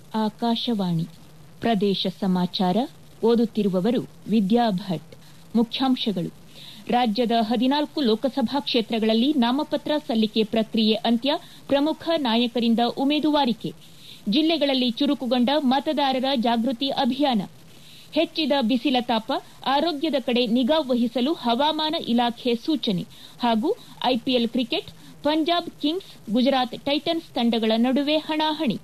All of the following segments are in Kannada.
ಆಕಾಶವಾಣಿ ಪ್ರದೇಶ ಸಮಾಚಾರ ಓದುತ್ತಿರುವವರು ವಿದ್ಯಾ ಭಟ್ ಮುಖ್ಯಾಂಶಗಳು ರಾಜ್ಯದ ಹದಿನಾಲ್ಕು ಲೋಕಸಭಾ ಕ್ಷೇತ್ರಗಳಲ್ಲಿ ನಾಮಪತ್ರ ಸಲ್ಲಿಕೆ ಪ್ರಕ್ರಿಯೆ ಅಂತ್ಯ ಪ್ರಮುಖ ನಾಯಕರಿಂದ ಉಮೇದುವಾರಿಕೆ ಜಿಲ್ಲೆಗಳಲ್ಲಿ ಚುರುಕುಗೊಂಡ ಮತದಾರರ ಜಾಗೃತಿ ಅಭಿಯಾನ ಹೆಚ್ಚಿದ ಬಿಸಿಲ ತಾಪ ಆರೋಗ್ಯದ ಕಡೆ ನಿಗಾ ವಹಿಸಲು ಹವಾಮಾನ ಇಲಾಖೆ ಸೂಚನೆ ಹಾಗೂ IPL cricket Punjab Kings Gujarat Titans ತಂಡಗಳ ನಡುವೆ ಹಣಾಹಣಿ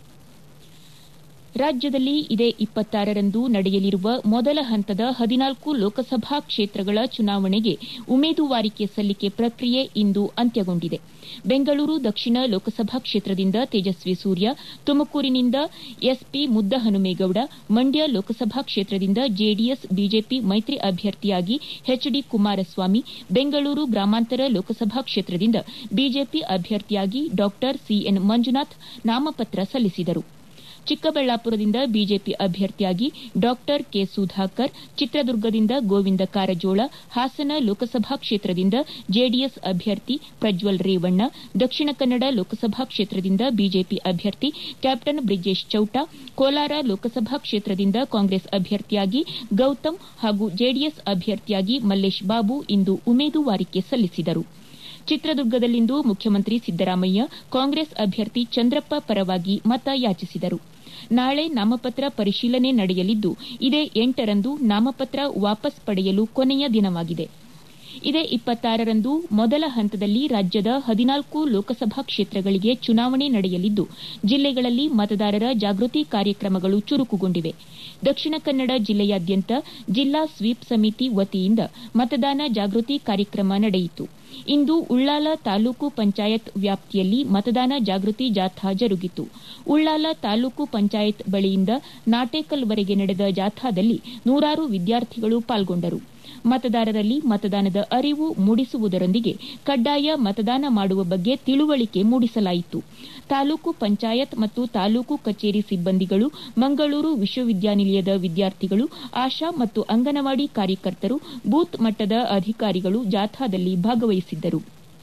ರಾಜ್ಯದಲ್ಲಿ ಇದೇ ಇಪ್ಪತ್ತಾರರಂದು ನಡೆಯಲಿರುವ ಮೊದಲ ಹಂತದ ಹದಿನಾಲ್ಕು ಲೋಕಸಭಾ ಕ್ಷೇತ್ರಗಳ ಚುನಾವಣೆಗೆ ಉಮೇದುವಾರಿಕೆ ಸಲ್ಲಿಕೆ ಪ್ರಕ್ರಿಯೆ ಇಂದು ಅಂತ್ಯಗೊಂಡಿದೆ ಬೆಂಗಳೂರು ದಕ್ಷಿಣ ಲೋಕಸಭಾ ಕ್ಷೇತ್ರದಿಂದ ತೇಜಸ್ವಿ ಸೂರ್ಯ ತುಮಕೂರಿನಿಂದ ಎಸ್ಪಿ ಮುದ್ದಹನುಮೇಗೌಡ ಮಂಡ್ಯ ಲೋಕಸಭಾ ಕ್ಷೇತ್ರದಿಂದ ಜೆಡಿಎಸ್ ಬಿಜೆಪಿ ಮೈತ್ರಿ ಅಭ್ಯರ್ಥಿಯಾಗಿ ಎಚ್ಡಿ ಕುಮಾರಸ್ವಾಮಿ ಬೆಂಗಳೂರು ಗ್ರಾಮಾಂತರ ಲೋಕಸಭಾ ಕ್ಷೇತ್ರದಿಂದ ಬಿಜೆಪಿ ಅಭ್ಯರ್ಥಿಯಾಗಿ ಡಾ ಸಿಎನ್ ಮಂಜುನಾಥ್ ನಾಮಪತ್ರ ಸಲ್ಲಿಸಿದರು ಚಿಕ್ಕಬಳ್ಳಾಪುರದಿಂದ ಬಿಜೆಪಿ ಅಭ್ಯರ್ಥಿಯಾಗಿ ಡಾ ಕೆ ಸುಧಾಕರ್ ಚಿತ್ರದುರ್ಗದಿಂದ ಗೋವಿಂದ ಕಾರಜೋಳ ಹಾಸನ ಲೋಕಸಭಾ ಕ್ಷೇತ್ರದಿಂದ ಜೆಡಿಎಸ್ ಅಭ್ಯರ್ಥಿ ಪ್ರಜ್ವಲ್ ರೇವಣ್ಣ ದಕ್ಷಿಣ ಕನ್ನಡ ಲೋಕಸಭಾ ಕ್ಷೇತ್ರದಿಂದ ಬಿಜೆಪಿ ಅಭ್ಯರ್ಥಿ ಕ್ಯಾಪ್ಟನ್ ಬ್ರಿಜೇಶ್ ಚೌಟ ಕೋಲಾರ ಲೋಕಸಭಾ ಕ್ಷೇತ್ರದಿಂದ ಕಾಂಗ್ರೆಸ್ ಅಭ್ಯರ್ಥಿಯಾಗಿ ಗೌತಮ್ ಹಾಗೂ ಜೆಡಿಎಸ್ ಅಭ್ಯರ್ಥಿಯಾಗಿ ಮಲ್ಲೇಶ್ ಬಾಬು ಇಂದು ಉಮೇದುವಾರಿಕೆ ಸಲ್ಲಿಸಿದರು ಚಿತ್ರದುರ್ಗದಲ್ಲಿಂದು ಮುಖ್ಯಮಂತ್ರಿ ಸಿದ್ದರಾಮಯ್ಯ ಕಾಂಗ್ರೆಸ್ ಅಭ್ಯರ್ಥಿ ಚಂದ್ರಪ್ಪ ಪರವಾಗಿ ಮತ ಯಾಚಿಸಿದರು ನಾಳೆ ನಾಮಪತ್ರ ಪರಿಶೀಲನೆ ನಡೆಯಲಿದ್ದು ಇದೇ ಎಂಟರಂದು ನಾಮಪತ್ರ ವಾಪಸ್ ಪಡೆಯಲು ಕೊನೆಯ ದಿನವಾಗಿದೆ ಇದೇ ಇಪ್ಪತ್ತಾರರಂದು ಮೊದಲ ಹಂತದಲ್ಲಿ ರಾಜ್ಯದ ಹದಿನಾಲ್ಕು ಲೋಕಸಭಾ ಕ್ಷೇತ್ರಗಳಿಗೆ ಚುನಾವಣೆ ನಡೆಯಲಿದ್ದು ಜಿಲ್ಲೆಗಳಲ್ಲಿ ಮತದಾರರ ಜಾಗೃತಿ ಕಾರ್ಯಕ್ರಮಗಳು ಚುರುಕುಗೊಂಡಿವೆ ದಕ್ಷಿಣ ಕನ್ನಡ ಜಿಲ್ಲೆಯಾದ್ಯಂತ ಜಿಲ್ಲಾ ಸ್ವೀಪ್ ಸಮಿತಿ ವತಿಯಿಂದ ಮತದಾನ ಜಾಗೃತಿ ಕಾರ್ಯಕ್ರಮ ನಡೆಯಿತು ಇಂದು ಉಳ್ಳಾಲ ತಾಲೂಕು ಪಂಚಾಯತ್ ವ್ಯಾಪ್ತಿಯಲ್ಲಿ ಮತದಾನ ಜಾಗೃತಿ ಜಾಥಾ ಜರುಗಿತು ಉಳ್ಳಾಲ ತಾಲೂಕು ಪಂಚಾಯತ್ ಬಳಿಯಿಂದ ನಾಟೇಕಲ್ವರೆಗೆ ನಡೆದ ಜಾಥಾದಲ್ಲಿ ನೂರಾರು ವಿದ್ಯಾರ್ಥಿಗಳು ಪಾಲ್ಗೊಂಡರು ಮತದಾರರಲ್ಲಿ ಮತದಾನದ ಅರಿವು ಮೂಡಿಸುವುದರೊಂದಿಗೆ ಕಡ್ಡಾಯ ಮತದಾನ ಮಾಡುವ ಬಗ್ಗೆ ತಿಳುವಳಿಕೆ ಮೂಡಿಸಲಾಯಿತು ತಾಲೂಕು ಪಂಚಾಯತ್ ಮತ್ತು ತಾಲೂಕು ಕಚೇರಿ ಸಿಬ್ಬಂದಿಗಳು ಮಂಗಳೂರು ವಿಶ್ವವಿದ್ಯಾನಿಲಯದ ವಿದ್ಯಾರ್ಥಿಗಳು ಆಶಾ ಮತ್ತು ಅಂಗನವಾಡಿ ಕಾರ್ಯಕರ್ತರು ಬೂತ್ ಮಟ್ಟದ ಅಧಿಕಾರಿಗಳು ಜಾಥಾದಲ್ಲಿ ಭಾಗವಹಿಸಿದ್ದರು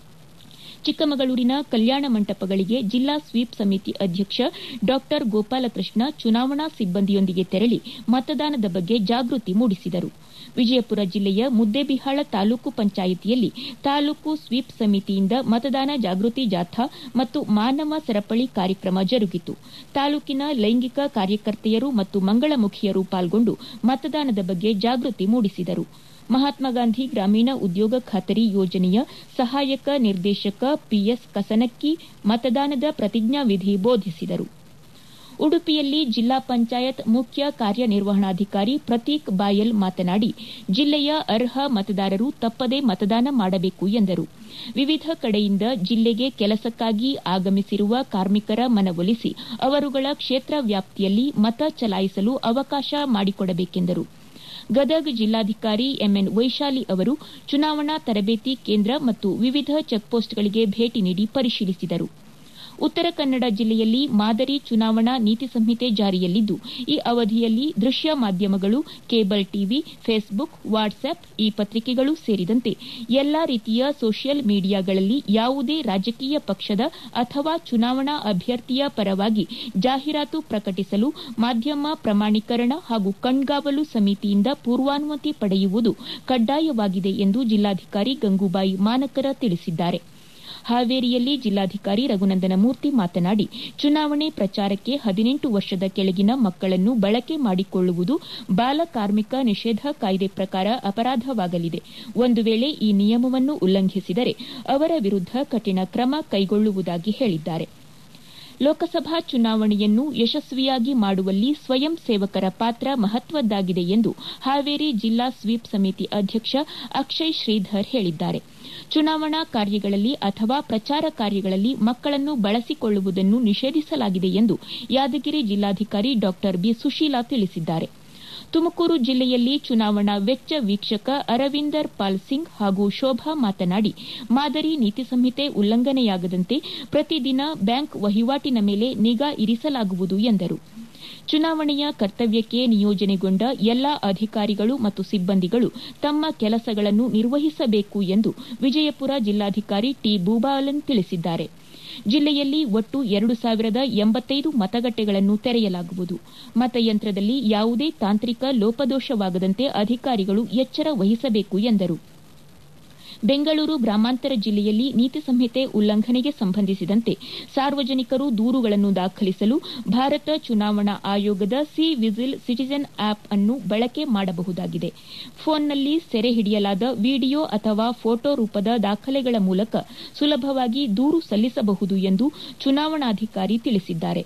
ಚಿಕ್ಕಮಗಳೂರಿನ ಕಲ್ಯಾಣ ಮಂಟಪಗಳಿಗೆ ಜಿಲ್ಲಾ ಸ್ವೀಪ್ ಸಮಿತಿ ಅಧ್ಯಕ್ಷ ಡಾ ಗೋಪಾಲಕೃಷ್ಣ ಚುನಾವಣಾ ಸಿಬ್ಬಂದಿಯೊಂದಿಗೆ ತೆರಳಿ ಮತದಾನದ ಬಗ್ಗೆ ಜಾಗೃತಿ ಮೂಡಿಸಿದರು ವಿಜಯಪುರ ಜಿಲ್ಲೆಯ ಮುದ್ದೇಬಿಹಾಳ ತಾಲೂಕು ಪಂಚಾಯಿತಿಯಲ್ಲಿ ತಾಲೂಕು ಸ್ವೀಪ್ ಸಮಿತಿಯಿಂದ ಮತದಾನ ಜಾಗೃತಿ ಜಾಥಾ ಮತ್ತು ಮಾನವ ಸರಪಳಿ ಕಾರ್ಯಕ್ರಮ ಜರುಗಿತು ತಾಲೂಕಿನ ಲೈಂಗಿಕ ಕಾರ್ಯಕರ್ತೆಯರು ಮತ್ತು ಮಂಗಳಮುಖಿಯರು ಪಾಲ್ಗೊಂಡು ಮತದಾನದ ಬಗ್ಗೆ ಜಾಗೃತಿ ಮೂಡಿಸಿದರು ಮಹಾತ್ಮ ಗಾಂಧಿ ಗ್ರಾಮೀಣ ಉದ್ಯೋಗ ಖಾತರಿ ಯೋಜನೆಯ ಸಹಾಯಕ ನಿರ್ದೇಶಕ ಪಿಎಸ್ ಕಸನಕ್ಕಿ ಮತದಾನದ ಪ್ರತಿಜ್ಞಾವಿಧಿ ಬೋಧಿಸಿದರು ಉಡುಪಿಯಲ್ಲಿ ಜಿಲ್ಲಾ ಪಂಚಾಯತ್ ಮುಖ್ಯ ಕಾರ್ಯನಿರ್ವಹಣಾಧಿಕಾರಿ ಪ್ರತೀಕ್ ಬಾಯಲ್ ಮಾತನಾಡಿ ಜಿಲ್ಲೆಯ ಅರ್ಹ ಮತದಾರರು ತಪ್ಪದೇ ಮತದಾನ ಮಾಡಬೇಕು ಎಂದರು ವಿವಿಧ ಕಡೆಯಿಂದ ಜಿಲ್ಲೆಗೆ ಕೆಲಸಕ್ಕಾಗಿ ಆಗಮಿಸಿರುವ ಕಾರ್ಮಿಕರ ಮನವೊಲಿಸಿ ಅವರುಗಳ ಕ್ಷೇತ್ರ ವ್ಯಾಪ್ತಿಯಲ್ಲಿ ಮತ ಚಲಾಯಿಸಲು ಅವಕಾಶ ಮಾಡಿಕೊಡಬೇಕೆಂದರು ಗದಗ ಜಿಲ್ಲಾಧಿಕಾರಿ ಎಂಎನ್ ವೈಶಾಲಿ ಅವರು ಚುನಾವಣಾ ತರಬೇತಿ ಕೇಂದ್ರ ಮತ್ತು ವಿವಿಧ ಚೆಕ್ಪೋಸ್ಟ್ಗಳಿಗೆ ಭೇಟಿ ನೀಡಿ ಪರಿಶೀಲಿಸಿದರು ಉತ್ತರ ಕನ್ನಡ ಜಿಲ್ಲೆಯಲ್ಲಿ ಮಾದರಿ ಚುನಾವಣಾ ನೀತಿ ಸಂಹಿತೆ ಜಾರಿಯಲ್ಲಿದ್ದು ಈ ಅವಧಿಯಲ್ಲಿ ದೃಶ್ಯ ಮಾಧ್ಯಮಗಳು cable TV Facebook WhatsApp e ಪತ್ರಿಕೆಗಳು ಸೇರಿದಂತೆ ಎಲ್ಲಾ ರೀತಿಯ ಸೋಷಿಯಲ್ ಮೀಡಿಯಾಗಳಲ್ಲಿ ಯಾವುದೇ ರಾಜಕೀಯ ಪಕ್ಷದ ಅಥವಾ ಚುನಾವಣಾ ಅಭ್ಯರ್ಥಿಯ ಪರವಾಗಿ ಜಾಹೀರಾತು ಪ್ರಕಟಿಸಲು ಮಾಧ್ಯಮ ಪ್ರಮಾಣೀಕರಣ ಹಾಗೂ ಕಣ್ಗಾವಲು ಸಮಿತಿಯಿಂದ ಪೂರ್ವಾನುಮತಿ ಪಡೆಯುವುದು ಕಡ್ಡಾಯವಾಗಿದೆ ಎಂದು ಜಿಲ್ಲಾಧಿಕಾರಿ ಗಂಗೂಬಾಯಿ ಮಾನಕರ ತಿಳಿಸಿದ್ದಾರೆ ಹಾವೇರಿಯಲ್ಲಿ ಜಿಲ್ಲಾಧಿಕಾರಿ ರಘುನಂದನ ಮೂರ್ತಿ ಮಾತನಾಡಿ ಚುನಾವಣೆ ಪ್ರಚಾರಕ್ಕೆ ಹದಿನೆಂಟು ವರ್ಷದ ಕೆಳಗಿನ ಮಕ್ಕಳನ್ನು ಬಳಕೆ ಮಾಡಿಕೊಳ್ಳುವುದು ಬಾಲ ಕಾರ್ಮಿಕ ನಿಷೇಧ ಕಾಯ್ದೆ ಪ್ರಕಾರ ಅಪರಾಧವಾಗಲಿದೆ ಒಂದು ವೇಳೆ ಈ ನಿಯಮವನ್ನು ಉಲ್ಲಂಘಿಸಿದರೆ ಅವರ ವಿರುದ್ದ ಕಠಿಣ ಕ್ರಮ ಕೈಗೊಳ್ಳುವುದಾಗಿ ಹೇಳಿದ್ದಾರೆ ಲೋಕಸಭಾ ಚುನಾವಣೆಯನ್ನು ಯಶಸ್ವಿಯಾಗಿ ಮಾಡುವಲ್ಲಿ ಸ್ವಯಂ ಸೇವಕರ ಪಾತ್ರ ಮಹತ್ವದ್ದಾಗಿದೆ ಎಂದು ಹಾವೇರಿ ಜಿಲ್ಲಾ ಸ್ವೀಪ್ ಸಮಿತಿ ಅಧ್ಯಕ್ಷ ಅಕ್ಷಯ್ ಶ್ರೀಧರ್ ಹೇಳಿದ್ದಾರೆ ಚುನಾವಣಾ ಕಾರ್ಯಗಳಲ್ಲಿ ಅಥವಾ ಪ್ರಚಾರ ಕಾರ್ಯಗಳಲ್ಲಿ ಮಕ್ಕಳನ್ನು ಬಳಸಿಕೊಳ್ಳುವುದನ್ನು ನಿಷೇಧಿಸಲಾಗಿದೆ ಎಂದು ಯಾದಗಿರಿ ಜಿಲ್ಲಾಧಿಕಾರಿ ಡಾ ಬಿ ಸುಶೀಲಾ ತಿಳಿಸಿದ್ದಾರೆ ತುಮಕೂರು ಜಿಲ್ಲೆಯಲ್ಲಿ ಚುನಾವಣಾ ವೆಚ್ಚ ವೀಕ್ಷಕ ಅರವಿಂದರ್ ಪಾಲ್ ಸಿಂಗ್ ಹಾಗೂ ಶೋಭಾ ಮಾತನಾಡಿ ಮಾದರಿ ನೀತಿ ಸಂಹಿತೆ ಉಲ್ಲಂಘನೆಯಾಗದಂತೆ ಪ್ರತಿದಿನ ಬ್ಯಾಂಕ್ ವಹಿವಾಟಿನ ಮೇಲೆ ನಿಗಾ ಇರಿಸಲಾಗುವುದು ಎಂದರು ಚುನಾವಣೆಯ ಕರ್ತವ್ಯಕ್ಕೆ ನಿಯೋಜನೆಗೊಂಡ ಎಲ್ಲಾ ಅಧಿಕಾರಿಗಳು ಮತ್ತು ಸಿಬ್ಬಂದಿಗಳು ತಮ್ಮ ಕೆಲಸಗಳನ್ನು ನಿರ್ವಹಿಸಬೇಕು ಎಂದು ವಿಜಯಪುರ ಜಿಲ್ಲಾಧಿಕಾರಿ ಟಿ ಭೂಬಾಲನ್ ತಿಳಿಸಿದ್ದಾರೆ ಜಿಲ್ಲೆಯಲ್ಲಿ ಒಟ್ಟು ಎರಡು ಸಾವಿರದ ಎಂಬತ್ತೈದು ಮತಗಟ್ಟೆಗಳನ್ನು ತೆರೆಯಲಾಗುವುದು ಮತಯಂತ್ರದಲ್ಲಿ ಯಾವುದೇ ತಾಂತ್ರಿಕ ಲೋಪದೋಷವಾಗದಂತೆ ಅಧಿಕಾರಿಗಳು ಎಚ್ಚರ ವಹಿಸಬೇಕು ಎಂದರು ಬೆಂಗಳೂರು ಗ್ರಾಮಾಂತರ ಜಿಲ್ಲೆಯಲ್ಲಿ ನೀತಿ ಸಂಹಿತೆ ಉಲ್ಲಂಘನೆಗೆ ಸಂಬಂಧಿಸಿದಂತೆ ಸಾರ್ವಜನಿಕರು ದೂರುಗಳನ್ನು ದಾಖಲಿಸಲು ಭಾರತ ಚುನಾವಣಾ ಆಯೋಗದ ಸಿ ವಿಜಿಲ್ ಸಿಟಿಜನ್ ಆಪ್ ಅನ್ನು ಬಳಕೆ ಮಾಡಬಹುದಾಗಿದೆ ಫೋನ್ನಲ್ಲಿ ಸೆರೆ ಹಿಡಿಯಲಾದ ವಿಡಿಯೋ ಅಥವಾ ಫೋಟೋ ರೂಪದ ದಾಖಲೆಗಳ ಮೂಲಕ ಸುಲಭವಾಗಿ ದೂರು ಸಲ್ಲಿಸಬಹುದು ಎಂದು ಚುನಾವಣಾಧಿಕಾರಿ ತಿಳಿಸಿದ್ದಾರೆ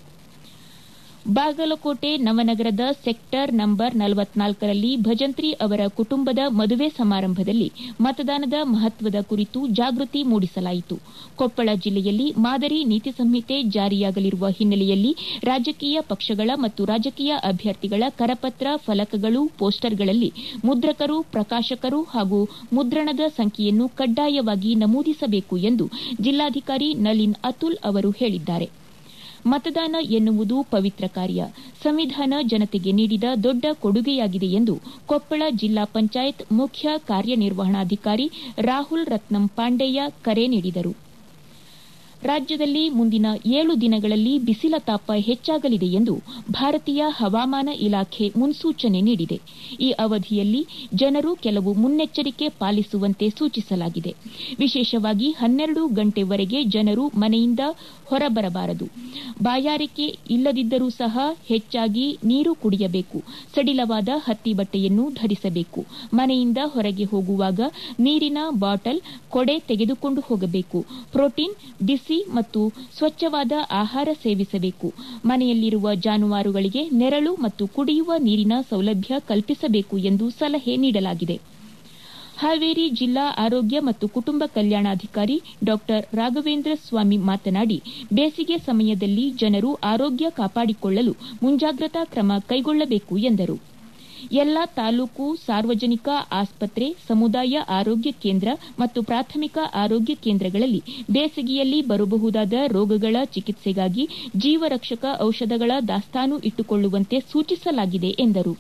ಬಾಗಲಕೋಟೆ ನವನಗರದ ಸೆಕ್ಟರ್ ನಂಬರ್ ನಲವತ್ನಾಲ್ಕರಲ್ಲಿ ಭಜಂತ್ರಿ ಅವರ ಕುಟುಂಬದ ಮದುವೆ ಸಮಾರಂಭದಲ್ಲಿ ಮತದಾನದ ಮಹತ್ವದ ಕುರಿತು ಜಾಗೃತಿ ಮೂಡಿಸಲಾಯಿತು ಕೊಪ್ಪಳ ಜಿಲ್ಲೆಯಲ್ಲಿ ಮಾದರಿ ನೀತಿ ಸಂಹಿತೆ ಜಾರಿಯಾಗಲಿರುವ ಹಿನ್ನೆಲೆಯಲ್ಲಿ ರಾಜಕೀಯ ಪಕ್ಷಗಳ ಮತ್ತು ರಾಜಕೀಯ ಅಭ್ಯರ್ಥಿಗಳ ಕರಪತ್ರ ಫಲಕಗಳು ಪೋಸ್ಟರ್ಗಳಲ್ಲಿ ಮುದ್ರಕರು ಪ್ರಕಾಶಕರು ಹಾಗೂ ಮುದ್ರಣದ ಸಂಖ್ಯೆಯನ್ನು ಕಡ್ಡಾಯವಾಗಿ ನಮೂದಿಸಬೇಕು ಎಂದು ಜಿಲ್ಲಾಧಿಕಾರಿ ನಳಿನ್ ಅತುಲ್ ಅವರು ಹೇಳಿದ್ದಾರೆ ಮತದಾನ ಎನ್ನುವುದು ಪವಿತ್ರ ಕಾರ್ಯ ಸಂವಿಧಾನ ಜನತೆಗೆ ನೀಡಿದ ದೊಡ್ಡ ಕೊಡುಗೆಯಾಗಿದೆ ಎಂದು ಕೊಪ್ಪಳ ಜಿಲ್ಲಾ ಪಂಚಾಯತ್ ಮುಖ್ಯ ಕಾರ್ಯನಿರ್ವಹಣಾಧಿಕಾರಿ ರಾಹುಲ್ ರತ್ನಂ ಪಾಂಡೆಯ ಕರೆ ನೀಡಿದರು ರಾಜ್ಯದಲ್ಲಿ ಮುಂದಿನ ಏಳು ದಿನಗಳಲ್ಲಿ ಬಿಸಿಲ ತಾಪ ಹೆಚ್ಚಾಗಲಿದೆ ಎಂದು ಭಾರತೀಯ ಹವಾಮಾನ ಇಲಾಖೆ ಮುನ್ಸೂಚನೆ ನೀಡಿದೆ ಈ ಅವಧಿಯಲ್ಲಿ ಜನರು ಕೆಲವು ಮುನ್ನೆಚ್ಚರಿಕೆ ಪಾಲಿಸುವಂತೆ ಸೂಚಿಸಲಾಗಿದೆ ವಿಶೇಷವಾಗಿ ಹನ್ನೆರಡು ಗಂಟೆವರೆಗೆ ಜನರು ಮನೆಯಿಂದ ಹೊರಬರಬಾರದು ಬಾಯಾರಿಕೆ ಇಲ್ಲದಿದ್ದರೂ ಸಹ ಹೆಚ್ಚಾಗಿ ನೀರು ಕುಡಿಯಬೇಕು ಸಡಿಲವಾದ ಹತ್ತಿ ಬಟ್ಟೆಯನ್ನು ಧರಿಸಬೇಕು ಮನೆಯಿಂದ ಹೊರಗೆ ಹೋಗುವಾಗ ನೀರಿನ ಬಾಟಲ್ ಕೊಡೆ ತೆಗೆದುಕೊಂಡು ಹೋಗಬೇಕು ಪ್ರೋಟೀನ್ ಬಿಸಿ ಮತ್ತು ಸ್ವಚ್ಛವಾದ ಆಹಾರ ಸೇವಿಸಬೇಕು ಮನೆಯಲ್ಲಿರುವ ಜಾನುವಾರುಗಳಿಗೆ ನೆರಳು ಮತ್ತು ಕುಡಿಯುವ ನೀರಿನ ಸೌಲಭ್ಯ ಕಲ್ಪಿಸಬೇಕು ಎಂದು ಸಲಹೆ ನೀಡಲಾಗಿದೆ ಹಾವೇರಿ ಜಿಲ್ಲಾ ಆರೋಗ್ಯ ಮತ್ತು ಕುಟುಂಬ ಕಲ್ಯಾಣಾಧಿಕಾರಿ ಡಾ ರಾಘವೇಂದ್ರ ಸ್ವಾಮಿ ಮಾತನಾಡಿ ಬೇಸಿಗೆ ಸಮಯದಲ್ಲಿ ಜನರು ಆರೋಗ್ಯ ಕಾಪಾಡಿಕೊಳ್ಳಲು ಮುಂಜಾಗ್ರತಾ ಕ್ರಮ ಕೈಗೊಳ್ಳಬೇಕು ಎಂದರು ಎಲ್ಲಾ ತಾಲೂಕು ಸಾರ್ವಜನಿಕ ಆಸ್ಪತ್ರೆ ಸಮುದಾಯ ಆರೋಗ್ಯ ಕೇಂದ್ರ ಮತ್ತು ಪ್ರಾಥಮಿಕ ಆರೋಗ್ಯ ಕೇಂದ್ರಗಳಲ್ಲಿ ಬೇಸಿಗೆಯಲ್ಲಿ ಬರಬಹುದಾದ ರೋಗಗಳ ಚಿಕಿತ್ಸೆಗಾಗಿ ಜೀವರಕ್ಷಕ ಔಷಧಗಳ ದಾಸ್ತಾನು ಇಟ್ಟುಕೊಳ್ಳುವಂತೆ ಸೂಚಿಸಲಾಗಿದೆ ಎಂದರು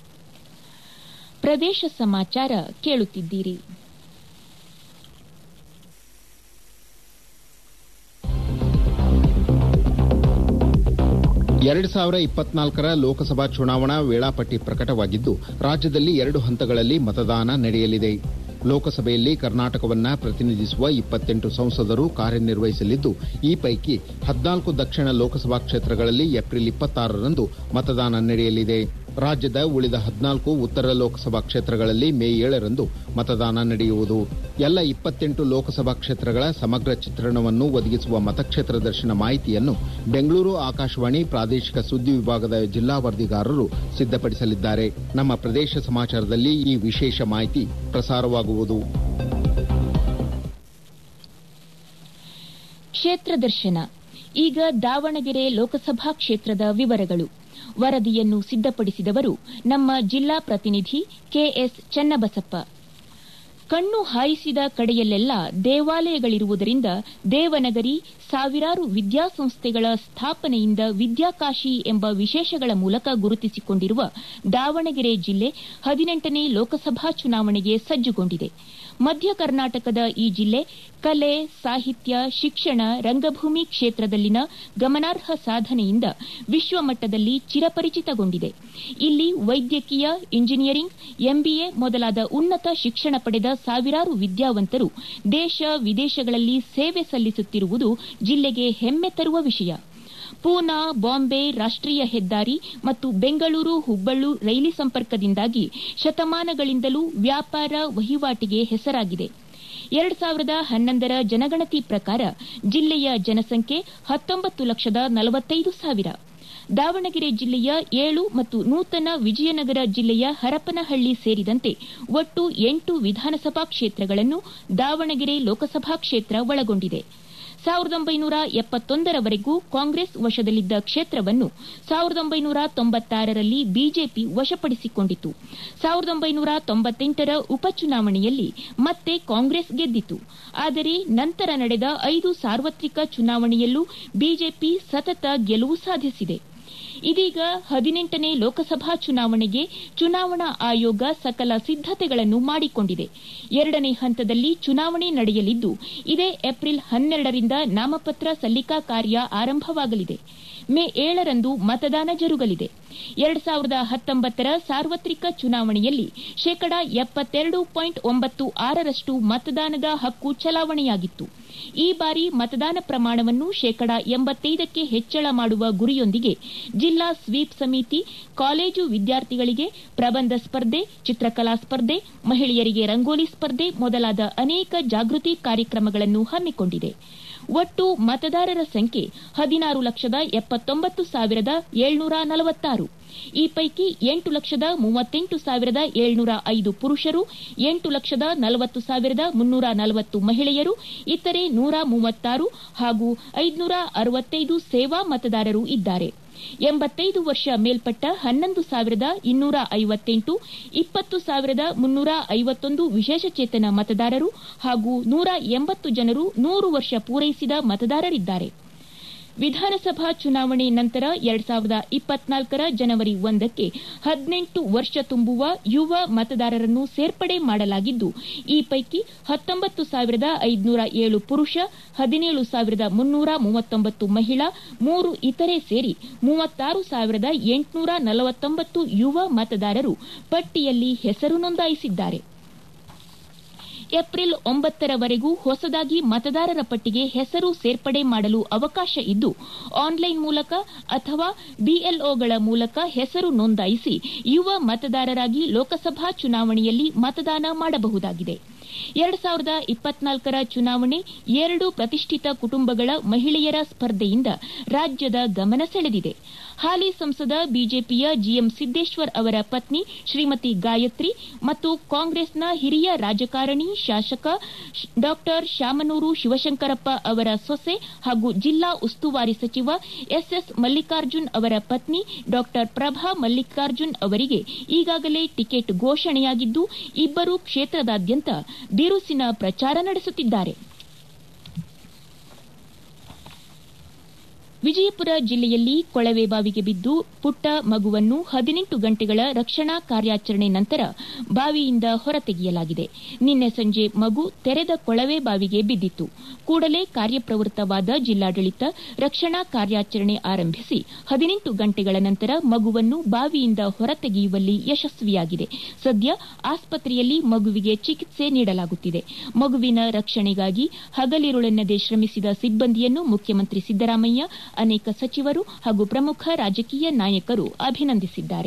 ಪ್ರದೇಶ ಸಮಾಚಾರ ಕೇಳುತ್ತಿದ್ದೀರಿ ಎರಡು ಸಾವಿರ ಇಪ್ಪತ್ನಾಲ್ಕರ ಲೋಕಸಭಾ ಚುನಾವಣಾ ವೇಳಾಪಟ್ಟಿ ಪ್ರಕಟವಾಗಿದ್ದು ರಾಜ್ಯದಲ್ಲಿ ಎರಡು ಹಂತಗಳಲ್ಲಿ ಮತದಾನ ನಡೆಯಲಿದೆ ಲೋಕಸಭೆಯಲ್ಲಿ ಕರ್ನಾಟಕವನ್ನ ಪ್ರತಿನಿಧಿಸುವ ಇಪ್ಪತ್ತೆಂಟು ಸಂಸದರು ಕಾರ್ಯನಿರ್ವಹಿಸಲಿದ್ದು ಈ ಪೈಕಿ ಹದಿನಾಲ್ಕು ದಕ್ಷಿಣ ಲೋಕಸಭಾ ಕ್ಷೇತ್ರಗಳಲ್ಲಿ ಏಪ್ರಿಲ್ ಇಪ್ಪತ್ತಾರರಂದು ಮತದಾನ ನಡೆಯಲಿದೆ ರಾಜ್ಯದ ಉಳಿದ ಹದಿನಾಲ್ಕು ಉತ್ತರ ಲೋಕಸಭಾ ಕ್ಷೇತ್ರಗಳಲ್ಲಿ ಮೇ ಏಳರಂದು ಮತದಾನ ನಡೆಯುವುದು ಎಲ್ಲ ಇಪ್ಪತ್ತೆಂಟು ಲೋಕಸಭಾ ಕ್ಷೇತ್ರಗಳ ಸಮಗ್ರ ಚಿತ್ರಣವನ್ನು ಒದಗಿಸುವ ಮತಕ್ಷೇತ್ರ ದರ್ಶನ ಮಾಹಿತಿಯನ್ನು ಬೆಂಗಳೂರು ಆಕಾಶವಾಣಿ ಪ್ರಾದೇಶಿಕ ಸುದ್ದಿ ವಿಭಾಗದ ಜಿಲ್ಲಾ ವರದಿಗಾರರು ಸಿದ್ದಪಡಿಸಲಿದ್ದಾರೆ ನಮ್ಮ ಪ್ರದೇಶ ಸಮಾಚಾರದಲ್ಲಿ ಈ ವಿಶೇಷ ಮಾಹಿತಿ ಪ್ರಸಾರವಾಗುವುದು ಕ್ಷೇತ್ರ ದರ್ಶನ ಈಗ ದಾವಣಗೆರೆ ಲೋಕಸಭಾ ಕ್ಷೇತ್ರದ ವಿವರಗಳು ವರದಿಯನ್ನು ಸಿದ್ದಪಡಿಸಿದವರು ನಮ್ಮ ಜಿಲ್ಲಾ ಪ್ರತಿನಿಧಿ ಕೆಎಸ್ ಚನ್ನಬಸಪ್ಪ ಕಣ್ಣು ಹಾಯಿಸಿದ ಕಡೆಯಲ್ಲೆಲ್ಲ ದೇವಾಲಯಗಳಿರುವುದರಿಂದ ದೇವನಗರಿ ಸಾವಿರಾರು ವಿದ್ಯಾಸಂಸ್ಥೆಗಳ ಸ್ಥಾಪನೆಯಿಂದ ವಿದ್ಯಾಕಾಶಿ ಎಂಬ ವಿಶೇಷಗಳ ಮೂಲಕ ಗುರುತಿಸಿಕೊಂಡಿರುವ ದಾವಣಗೆರೆ ಜಿಲ್ಲೆ ಹದಿನೆಂಟನೇ ಲೋಕಸಭಾ ಚುನಾವಣೆಗೆ ಸಜ್ಜುಗೊಂಡಿದೆ ಮಧ್ಯ ಕರ್ನಾಟಕದ ಈ ಜಿಲ್ಲೆ ಕಲೆ ಸಾಹಿತ್ಯ ಶಿಕ್ಷಣ ರಂಗಭೂಮಿ ಕ್ಷೇತ್ರದಲ್ಲಿನ ಗಮನಾರ್ಹ ಸಾಧನೆಯಿಂದ ವಿಶ್ವಮಟ್ಟದಲ್ಲಿ ಚಿರಪರಿಚಿತಗೊಂಡಿದೆ ಇಲ್ಲಿ ವೈದ್ಯಕೀಯ ಇಂಜಿನಿಯರಿಂಗ್ ಎಂಬಿಎ ಮೊದಲಾದ ಉನ್ನತ ಶಿಕ್ಷಣ ಪಡೆದ ಸಾವಿರಾರು ವಿದ್ಯಾವಂತರು ದೇಶ ವಿದೇಶಗಳಲ್ಲಿ ಸೇವೆ ಸಲ್ಲಿಸುತ್ತಿರುವುದು ಜಿಲ್ಲೆಗೆ ಹೆಮ್ಮೆ ತರುವ ವಿಷಯ ಪೂನಾ ಬಾಂಬೆ ರಾಷ್ಟೀಯ ಹೆದ್ದಾರಿ ಮತ್ತು ಬೆಂಗಳೂರು ಹುಬ್ಬಳ್ಳಿ ರೈಲು ಸಂಪರ್ಕದಿಂದಾಗಿ ಶತಮಾನಗಳಿಂದಲೂ ವ್ಯಾಪಾರ ವಹಿವಾಟಿಗೆ ಹೆಸರಾಗಿದೆ ಎರಡು ಸಾವಿರದ ಹನ್ನೊಂದರ ಜನಗಣತಿ ಪ್ರಕಾರ ಜಿಲ್ಲೆಯ ಜನಸಂಖ್ಯೆ ಹತ್ತೊಂಬತ್ತು ಲಕ್ಷದ ನಲವತ್ತೈದು ಸಾವಿರ ದಾವಣಗೆರೆ ಜಿಲ್ಲೆಯ ಏಳು ಮತ್ತು ನೂತನ ವಿಜಯನಗರ ಜಿಲ್ಲೆಯ ಹರಪನಹಳ್ಳಿ ಸೇರಿದಂತೆ ಒಟ್ಟು ಎಂಟು ವಿಧಾನಸಭಾ ಕ್ಷೇತ್ರಗಳನ್ನು ದಾವಣಗೆರೆ ಲೋಕಸಭಾ ಕ್ಷೇತ್ರ ಒಳಗೊಂಡಿದೆ ಸಾವಿರದ ಒಂಬೈನೂರ ಎಪ್ಪತ್ತೊಂದರವರೆಗೂ ಕಾಂಗ್ರೆಸ್ ವಶದಲ್ಲಿದ್ದ ಕ್ಷೇತ್ರವನ್ನು ಸಾವಿರದ ಒಂಬೈನೂರ ತೊಂಬತ್ತಾರರಲ್ಲಿ ಬಿಜೆಪಿ ವಶಪಡಿಸಿಕೊಂಡಿತು ಸಾವಿರದ ಒಂಬೈನೂರ ತೊಂಬತ್ತೆಂಟರ ಉಪಚುನಾವಣೆಯಲ್ಲಿ ಮತ್ತೆ ಕಾಂಗ್ರೆಸ್ ಗೆದ್ದಿತು ಆದರೆ ನಂತರ ನಡೆದ ಐದು ಸಾರ್ವತ್ರಿಕ ಚುನಾವಣೆಯಲ್ಲೂ ಬಿಜೆಪಿ ಸತತ ಗೆಲುವು ಸಾಧಿಸಿದೆ ಇದೀಗ ಹದಿನೆಂಟನೇ ಲೋಕಸಭಾ ಚುನಾವಣೆಗೆ ಚುನಾವಣಾ ಆಯೋಗ ಸಕಲ ಸಿದ್ದತೆಗಳನ್ನು ಮಾಡಿಕೊಂಡಿದೆ ಎರಡನೇ ಹಂತದಲ್ಲಿ ಚುನಾವಣೆ ನಡೆಯಲಿದ್ದು ಇದೇ ಏಪ್ರಿಲ್ ಹನ್ನೆರಡರಿಂದ ನಾಮಪತ್ರ ಸಲ್ಲಿಕಾ ಕಾರ್ಯ ಆರಂಭವಾಗಲಿದೆ ಮೇ ಏಳರಂದು ಮತದಾನ ಜರುಗಲಿದೆ ಎರಡು ಸಾವಿರದ ಹತ್ತೊಂಬತ್ತರ ಸಾರ್ವತ್ರಿಕ ಚುನಾವಣೆಯಲ್ಲಿ ಶೇಕಡಾ ಎಪ್ಪತ್ತೆರಡು ಪಾಯಿಂಟ್ ಒಂಬತ್ತು ಆರರಷ್ಟು ಮತದಾನದ ಹಕ್ಕು ಚಲಾವಣೆಯಾಗಿತ್ತು ಈ ಬಾರಿ ಮತದಾನ ಪ್ರಮಾಣವನ್ನು ಶೇಕಡಾ ಎಂಬತ್ತೈದಕ್ಕೆ ಹೆಚ್ಚಳ ಮಾಡುವ ಗುರಿಯೊಂದಿಗೆ ಜಿಲ್ಲಾ ಸ್ವೀಪ್ ಸಮಿತಿ ಕಾಲೇಜು ವಿದ್ಯಾರ್ಥಿಗಳಿಗೆ ಪ್ರಬಂಧ ಸ್ಪರ್ಧೆ ಚಿತ್ರಕಲಾ ಸ್ಪರ್ಧೆ ಮಹಿಳೆಯರಿಗೆ ರಂಗೋಲಿ ಸ್ಪರ್ಧೆ ಮೊದಲಾದ ಅನೇಕ ಜಾಗೃತಿ ಕಾರ್ಯಕ್ರಮಗಳನ್ನು ಹಮ್ಮಿಕೊಂಡಿದೆ ಒಟ್ಟು ಮತದಾರರ ಸಂಖ್ಯೆ ಹದಿನಾರು ಲಕ್ಷದ ಎಪ್ಪತ್ತೊಂಬತ್ತು ಸಾವಿರದ ಏಳ್ನೂರ ನಲವತ್ತಾರು ಈ ಪೈಕಿ ಎಂಟು ಲಕ್ಷದ ಮೂವತ್ತೆಂಟು ಸಾವಿರದ ಏಳ್ನೂರ ಐದು ಪುರುಷರು ಎಂಟು ಲಕ್ಷದ ನಲವತ್ತು ಸಾವಿರದ ಮುನ್ನೂರ ನಲವತ್ತು ಮಹಿಳೆಯರು ಇತರೆ ನೂರ ಮೂವತ್ತಾರು ಹಾಗೂ ಐದುನೂರ ಅರವತ್ತೈದು ಸೇವಾ ಮತದಾರರು ಇದ್ದಾರೆ ಎಂಬತ್ತೈದು ವರ್ಷ ಮೇಲ್ಪಟ್ಟ ಹನ್ನೊಂದು ಸಾವಿರದ ಇನ್ನೂರ ಐವತ್ತೆಂಟು ಇಪ್ಪತ್ತು ಸಾವಿರದ ಮುನ್ನೂರ ಐವತ್ತೊಂದು ವಿಶೇಷಚೇತನ ಮತದಾರರು ಹಾಗೂ ನೂರ ಎಂಬತ್ತು ಜನರು ನೂರು ವರ್ಷ ಪೂರೈಸಿದ ಮತದಾರರಿದ್ದಾರೆ ವಿಧಾನಸಭಾ ಚುನಾವಣೆ ನಂತರ ಎರಡ್ ಸಾವಿರದ ಇಪ್ಪತ್ನಾಲ್ಕರ ಜನವರಿ ಒಂದಕ್ಕೆ ಹದಿನೆಂಟು ವರ್ಷ ತುಂಬುವ ಯುವ ಮತದಾರರನ್ನು ಸೇರ್ಪಡೆ ಮಾಡಲಾಗಿದ್ದು ಈ ಪೈಕಿ ಹತ್ತೊಂಬತ್ತು ಸಾವಿರದ ಐದುನೂರ ಏಳು ಪುರುಷ ಹದಿನೇಳು ಸಾವಿರದ ಮುನ್ನೂರ ಮೂವತ್ತೊಂಬತ್ತು ಮಹಿಳಾ ಮೂರು ಇತರೆ ಸೇರಿ ಮೂವತ್ತಾರು ಸಾವಿರದ ಎಂಟುನೂರ ನಲವತ್ತೊಂಬತ್ತು ಯುವ ಮತದಾರರು ಪಟ್ಟಿಯಲ್ಲಿ ಹೆಸರು ನೋಂದಾಯಿಸಿದ್ದಾರೆ ಏಪ್ರಿಲ್ ಒಂಬತ್ತರವರೆಗೂ ಹೊಸದಾಗಿ ಮತದಾರರ ಪಟ್ಟಿಗೆ ಹೆಸರು ಸೇರ್ಪಡೆ ಮಾಡಲು ಅವಕಾಶ ಇದ್ದು ಆನ್ಲೈನ್ ಮೂಲಕ ಅಥವಾ ಬಿಎಲ್ಒಗಳ ಮೂಲಕ ಹೆಸರು ನೋಂದಾಯಿಸಿ ಯುವ ಮತದಾರರಾಗಿ ಲೋಕಸಭಾ ಚುನಾವಣೆಯಲ್ಲಿ ಮತದಾನ ಮಾಡಬಹುದಾಗಿದೆ ಎರಡು ಸಾವಿರದ ಇಪ್ಪತ್ನಾಲ್ಕರ ಚುನಾವಣೆ ಎರಡು ಪ್ರತಿಷ್ಠಿತ ಕುಟುಂಬಗಳ ಮಹಿಳೆಯರ ಸ್ಪರ್ಧೆಯಿಂದ ರಾಜ್ಯದ ಗಮನ ಸೆಳೆದಿದೆ ಹಾಲಿ ಸಂಸದ ಬಿಜೆಪಿಯ ಜಿಎಂ ಸಿದ್ದೇಶ್ವರ್ ಅವರ ಪತ್ನಿ ಶ್ರೀಮತಿ ಗಾಯತ್ರಿ ಮತ್ತು ಕಾಂಗ್ರೆಸ್ನ ಹಿರಿಯ ರಾಜಕಾರಣಿ ಶಾಸಕ ಡಾ ಶಾಮನೂರು ಶಿವಶಂಕರಪ್ಪ ಅವರ ಸೊಸೆ ಹಾಗೂ ಜಿಲ್ಲಾ ಉಸ್ತುವಾರಿ ಸಚಿವ ಎಸ್ಎಸ್ ಮಲ್ಲಿಕಾರ್ಜುನ್ ಅವರ ಪತ್ನಿ ಡಾ ಪ್ರಭಾ ಮಲ್ಲಿಕಾರ್ಜುನ್ ಅವರಿಗೆ ಈಗಾಗಲೇ ಟಿಕೆಟ್ ಘೋಷಣೆಯಾಗಿದ್ದು ಇಬ್ಬರು ಕ್ಷೇತ್ರದಾದ್ಯಂತ ಬಿರುಸಿನ ಪ್ರಚಾರ ನಡೆಸುತ್ತಿದ್ದಾರೆ ವಿಜಯಪುರ ಜಿಲ್ಲೆಯಲ್ಲಿ ಕೊಳವೆ ಬಾವಿಗೆ ಬಿದ್ದು ಪುಟ್ಟ ಮಗುವನ್ನು ಹದಿನೆಂಟು ಗಂಟೆಗಳ ರಕ್ಷಣಾ ಕಾರ್ಯಾಚರಣೆ ನಂತರ ಬಾವಿಯಿಂದ ಹೊರತೆಗೆಯಲಾಗಿದೆ ನಿನ್ನೆ ಸಂಜೆ ಮಗು ತೆರೆದ ಕೊಳವೆ ಬಾವಿಗೆ ಬಿದ್ದಿತ್ತು ಕೂಡಲೇ ಕಾರ್ಯಪ್ರವೃತ್ತವಾದ ಜಿಲ್ಲಾಡಳಿತ ರಕ್ಷಣಾ ಕಾರ್ಯಾಚರಣೆ ಆರಂಭಿಸಿ ಹದಿನೆಂಟು ಗಂಟೆಗಳ ನಂತರ ಮಗುವನ್ನು ಬಾವಿಯಿಂದ ಹೊರತೆಗೆಯುವಲ್ಲಿ ಯಶಸ್ವಿಯಾಗಿದೆ ಸದ್ಯ ಆಸ್ಪತ್ರೆಯಲ್ಲಿ ಮಗುವಿಗೆ ಚಿಕಿತ್ಸೆ ನೀಡಲಾಗುತ್ತಿದೆ ಮಗುವಿನ ರಕ್ಷಣೆಗಾಗಿ ಹಗಲಿರುಳೆನ್ನದೆ ಶ್ರಮಿಸಿದ ಸಿಬ್ಬಂದಿಯನ್ನು ಮುಖ್ಯಮಂತ್ರಿ ಸಿದ್ದರಾಮಯ್ಯ ಅನೇಕ ಸಚಿವರು ಹಾಗೂ ಪ್ರಮುಖ ರಾಜಕೀಯ ನಾಯಕರು ಅಭಿನಂದಿಸಿದ್ದಾರೆ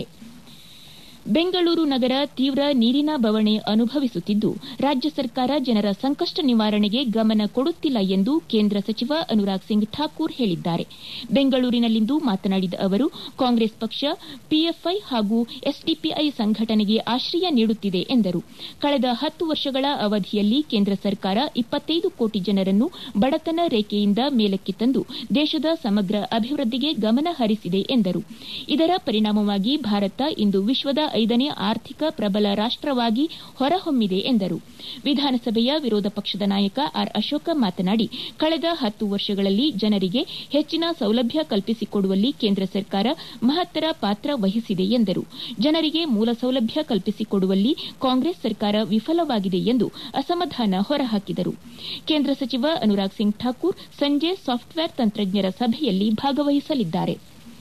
ಬೆಂಗಳೂರು ನಗರ ತೀವ್ರ ನೀರಿನ ಬವಣೆ ಅನುಭವಿಸುತ್ತಿದ್ದು ರಾಜ್ಯ ಸರ್ಕಾರ ಜನರ ಸಂಕಷ್ಟ ನಿವಾರಣೆಗೆ ಗಮನ ಕೊಡುತ್ತಿಲ್ಲ ಎಂದು ಕೇಂದ್ರ ಸಚಿವ ಅನುರಾಗ್ ಸಿಂಗ್ ಠಾಕೂರ್ ಹೇಳಿದ್ದಾರೆ ಬೆಂಗಳೂರಿನಲ್ಲಿಂದು ಮಾತನಾಡಿದ ಅವರು ಕಾಂಗ್ರೆಸ್ ಪಕ್ಷ ಪಿಎಫ್ಐ ಹಾಗೂ ಎಸ್ಡಿಪಿಐ ಸಂಘಟನೆಗೆ ಆಶ್ರಯ ನೀಡುತ್ತಿದೆ ಎಂದರು ಕಳೆದ ಹತ್ತು ವರ್ಷಗಳ ಅವಧಿಯಲ್ಲಿ ಕೇಂದ್ರ ಸರ್ಕಾರ ಇಪ್ಪತ್ತೈದು ಕೋಟಿ ಜನರನ್ನು ಬಡತನ ರೇಖೆಯಿಂದ ಮೇಲಕ್ಕೆ ತಂದು ದೇಶದ ಸಮಗ್ರ ಅಭಿವೃದ್ಧಿಗೆ ಗಮನ ಹರಿಸಿದೆ ಎಂದರು ಇದರ ಪರಿಣಾಮವಾಗಿ ಭಾರತ ಇಂದು ವಿಶ್ವದ ಐದನೇ ಆರ್ಥಿಕ ಪ್ರಬಲ ರಾಷ್ಟವಾಗಿ ಹೊರಹೊಮ್ಮಿದೆ ಎಂದರು ವಿಧಾನಸಭೆಯ ವಿರೋಧ ಪಕ್ಷದ ನಾಯಕ ಆರ್ ಅಶೋಕ ಮಾತನಾಡಿ ಕಳೆದ ಹತ್ತು ವರ್ಷಗಳಲ್ಲಿ ಜನರಿಗೆ ಹೆಚ್ಚಿನ ಸೌಲಭ್ಯ ಕಲ್ಪಿಸಿಕೊಡುವಲ್ಲಿ ಕೇಂದ್ರ ಸರ್ಕಾರ ಮಹತ್ತರ ಪಾತ್ರ ವಹಿಸಿದೆ ಎಂದರು ಜನರಿಗೆ ಮೂಲ ಸೌಲಭ್ಯ ಕಲ್ಪಿಸಿಕೊಡುವಲ್ಲಿ ಕಾಂಗ್ರೆಸ್ ಸರ್ಕಾರ ವಿಫಲವಾಗಿದೆ ಎಂದು ಅಸಮಾಧಾನ ಹೊರಹಾಕಿದರು ಕೇಂದ್ರ ಸಚಿವ ಅನುರಾಗ್ ಸಿಂಗ್ ಠಾಕೂರ್ ಸಂಜೆ ಸಾಫ್ಟ್ವೇರ್ ತಂತ್ರಜ್ಞರ ಸಭೆಯಲ್ಲಿ ಭಾಗವಹಿಸಲಿದ್ದಾರೆ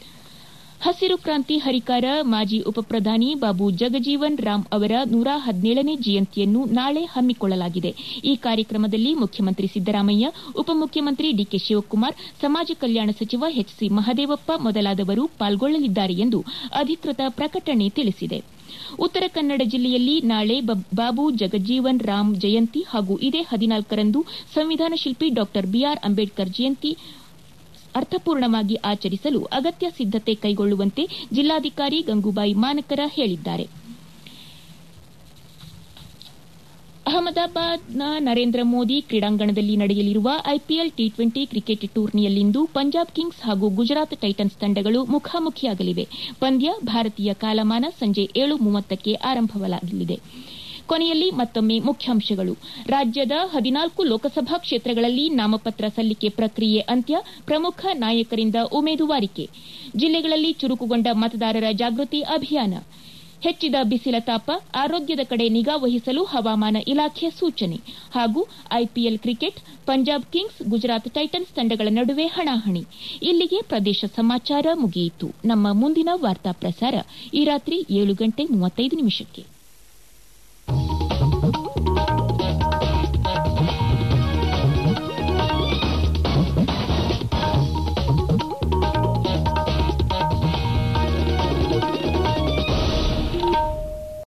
ಹಸಿರು ಕ್ರಾಂತಿ ಹರಿಕಾರ ಮಾಜಿ ಉಪಪ್ರಧಾನಿ ಬಾಬು ಜಗಜೀವನ್ ರಾಮ್ ಅವರ ನೂರ ಹದಿನೇಳನೇ ಜಯಂತಿಯನ್ನು ನಾಳೆ ಹಮ್ಮಿಕೊಳ್ಳಲಾಗಿದೆ ಈ ಕಾರ್ಯಕ್ರಮದಲ್ಲಿ ಮುಖ್ಯಮಂತ್ರಿ ಸಿದ್ದರಾಮಯ್ಯ ಉಪಮುಖ್ಯಮಂತ್ರಿ ಡಿಕೆ ಶಿವಕುಮಾರ್ ಸಮಾಜ ಕಲ್ಯಾಣ ಸಚಿವ ಎಚ್ಸಿ ಮಹದೇವಪ್ಪ ಮೊದಲಾದವರು ಪಾಲ್ಗೊಳ್ಳಲಿದ್ದಾರೆ ಎಂದು ಅಧಿಕೃತ ಪ್ರಕಟಣೆ ತಿಳಿಸಿದೆ ಉತ್ತರ ಕನ್ನಡ ಜಿಲ್ಲೆಯಲ್ಲಿ ನಾಳೆ ಬಾಬು ಜಗಜೀವನ್ ರಾಮ್ ಜಯಂತಿ ಹಾಗೂ ಇದೇ ಹದಿನಾಲ್ಕರಂದು ಸಂವಿಧಾನ ಶಿಲ್ಪಿ ಡಾ ಬಿಆರ್ ಅಂಬೇಡ್ಕರ್ ಜಯಂತಿ ಅರ್ಥಪೂರ್ಣವಾಗಿ ಆಚರಿಸಲು ಅಗತ್ಯ ಸಿದ್ದತೆ ಕೈಗೊಳ್ಳುವಂತೆ ಜಿಲ್ಲಾಧಿಕಾರಿ ಗಂಗೂಬಾಯಿ ಮಾನಕರ ಹೇಳಿದ್ದಾರೆ ಅಹಮದಾಬಾದ್ನ ನರೇಂದ್ರ ಮೋದಿ ಕ್ರೀಡಾಂಗಣದಲ್ಲಿ ನಡೆಯಲಿರುವ ಐಪಿಎಲ್ ಟಿ ಟ್ವೆಂಟಿ ಕ್ರಿಕೆಟ್ ಟೂರ್ನಿಯಲ್ಲಿಂದು ಪಂಜಾಬ್ ಕಿಂಗ್ಸ್ ಹಾಗೂ ಗುಜರಾತ್ ಟೈಟನ್ಸ್ ತಂಡಗಳು ಮುಖಾಮುಖಿಯಾಗಲಿವೆ ಪಂದ್ಯ ಭಾರತೀಯ ಕಾಲಮಾನ ಸಂಜೆ ಏಳು ಮೂವತ್ತಕ್ಕೆ ಆರಂಭವಾಗಲಿದೆ ಕೊನೆಯಲ್ಲಿ ಮತ್ತೊಮ್ಮೆ ಮುಖ್ಯಾಂಶಗಳು ರಾಜ್ಯದ ಹದಿನಾಲ್ಕು ಲೋಕಸಭಾ ಕ್ಷೇತ್ರಗಳಲ್ಲಿ ನಾಮಪತ್ರ ಸಲ್ಲಿಕೆ ಪ್ರಕ್ರಿಯೆ ಅಂತ್ಯ ಪ್ರಮುಖ ನಾಯಕರಿಂದ ಉಮೇದುವಾರಿಕೆ ಜಿಲ್ಲೆಗಳಲ್ಲಿ ಚುರುಕುಗೊಂಡ ಮತದಾರರ ಜಾಗೃತಿ ಅಭಿಯಾನ ಹೆಚ್ಚಿದ ಬಿಸಿಲ ತಾಪ ಆರೋಗ್ಯದ ಕಡೆ ನಿಗಾ ವಹಿಸಲು ಹವಾಮಾನ ಇಲಾಖೆ ಸೂಚನೆ ಹಾಗೂ IPL cricket Punjab Kings Gujarat Titans ತಂಡಗಳ ನಡುವೆ ಹಣಾಹಣಿ ಇಲ್ಲಿಗೆ ಪ್ರದೇಶ ಸಮಾಚಾರ ಮುಗಿಯಿತು ನಮ್ಮ ಮುಂದಿನ ವಾರ್ತಾ ಪ್ರಸಾರ ಈ ರಾತ್ರಿ ಏಳು ಗಂಟೆ ಮೂವತ್ತೈದು ನಿಮಿಷಕ್ಕೆ